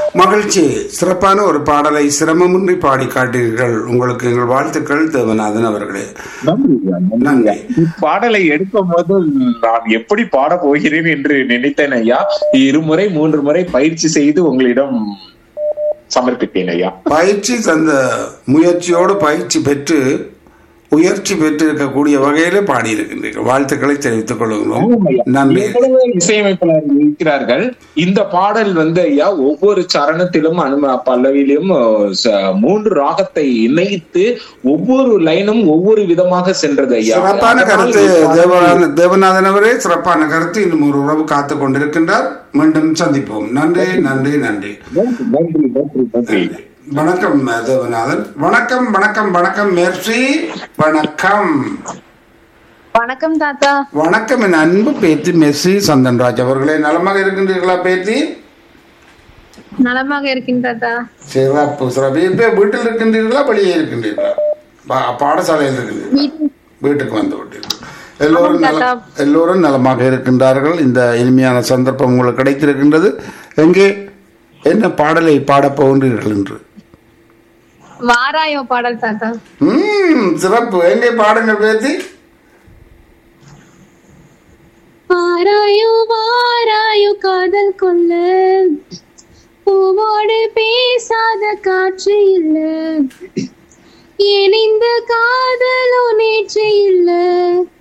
மகிழ்ச்சி சிறப்பான ஒரு பாடலை சிரமமின்றி பாடி காட்டீர்கள் உங்களுக்கு எங்கள் வாழ்த்துக்கள் தேவநாதன் அவர்களே நன்றி ஐயா, நன்றி ஐயா. இப்பாடலை எடுக்கும் போது நான் எப்படி பாட போகிறேன் என்று நினைத்தேன் ஐயா இருமுறை மூன்று முறை பயிற்சி செய்து உங்களிடம் சமர்ப்பித்தேன் ஐயா பயிற்சி தந்த முயற்சியோடு பயிற்சி பெற்று உயர்ச்சி பெற்று இருக்கக்கூடிய வகையில பாடியிருக்கின்றீர்கள் வாழ்த்துக்களை தெரிவித்துக் கொள்கிறோம் நன்றி எவ்வளவு இசையமைப்பாளர்கள் இருக்கிறார்கள் இந்த பாடல் வந்து ஐயா ஒவ்வொரு சரணத்திலும் அனும பல்லவியிலும் அஹ், ச- மூன்று ராகத்தை இணைத்து ஒவ்வொரு லைனும் ஒவ்வொரு விதமாக சென்றது ஐயா சிறப்பான கருத்து தேவநாதன் தேவநாதன் அவரே சிறப்பான கருத்து இன்னும் ஒரு உறவு காத்து கொண்டிருக்கின்றார் மீண்டும் சந்திப்போம் நன்றி நன்றி நன்றி நன்றி நன்றி நன்றி நன்றி வணக்கம் தேவநாதன் வணக்கம் வணக்கம் வணக்கம் மெர்சி வணக்கம் வணக்கம் தாத்தா வணக்கம் என் அன்பு பேத்தி மெர்சி சந்தன்ராஜ் அவர்களே நலமாக இருக்கின்றீர்களா பேத்தி நலமாக இருக்கேன் தாத்தா சிறப்பு சிறப்பு இப்போ வீட்டில் இருக்கின்றீர்களா வெளியே இருக்கின்றீர்களா பா- பாடசாலையில் இருக்கின்றீர்களா வீட்டு- வீட்டுக்கு வந்து விட்டீர்கள் எல்லோரும் ஆமாம் நல தாத்தா. எல்லோரும் நலமாக இருக்கின்றார்கள் இந்த இனிமையான சந்தர்ப்பம் உங்களுக்கு கிடைத்திருக்கின்றது எங்கே என்ன பாடலை பாடப் போகின்றீர்கள் என்று வாராயோ பாடல் தாத்தா ம் சிறப்பு எங்கே பாடுங்கள் பேத்தி வாராயோ வாராயோ காதல் கொள்ள பூவோடு பேசாத காற்று இல்ல ஏன் இந்த காதலோ நேற்று இல்ல